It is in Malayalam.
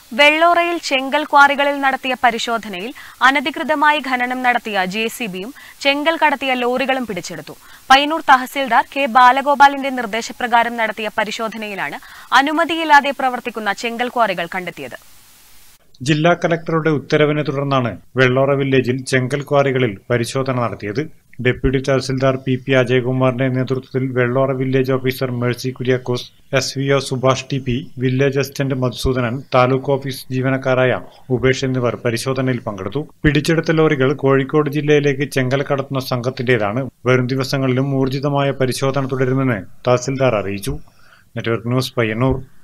വെള്ളോറയിൽ ചെങ്കൽ ക്വാറികളിൽ നടത്തിയ പരിശോധനയിൽ അനധികൃതമായി ഖനനം നടത്തിയ ജെ സി ബിയും ചെങ്കൽ കടത്തിയ ലോറികളും പിടിച്ചെടുത്തു പയ്യന്നൂർ തഹസിൽദാർ കെ ബാലഗോപാലിന്റെ നിർദ്ദേശപ്രകാരം നടത്തിയ പരിശോധനയിലാണ് അനുമതിയില്ലാതെ പ്രവർത്തിക്കുന്ന ചെങ്കൽ ക്വാറികൾ കണ്ടെത്തിയത് ജില്ലാ കലക്ടറുടെ ഉത്തരവിനെ തുടർന്നാണ് വെള്ളോറ വില്ലേജിൽ ചെങ്കൽ ക്വാറികളിൽ പരിശോധന നടത്തിയത് ഡെപ്യൂട്ടി തഹസിൽദാർ പി പി അജയകുമാറിന്റെ നേതൃത്വത്തിൽ Vellora village officer Mercy Kuriakose S V O Subhash T P village assistant Madhusoodanan taluk office ജീവനക്കാരായ ഉപേഷ് എന്നിവർ പരിശോധനയിൽ പങ്കെടുത്തു പിടിച്ചെടുത്ത ലോറികൾ കോഴിക്കോട് ജില്ലയിലേക്ക് ചെങ്കൽ കടത്തുന്ന സംഘത്തിന്റേതാണ് വരും ദിവസങ്ങളിലും ഊർജിതമായ പരിശോധന തുടരുമെന്ന് തഹസിൽദാർ അറിയിച്ചു നെറ്റ്വർക്ക് ന്യൂസ് പയ്യന്നൂർ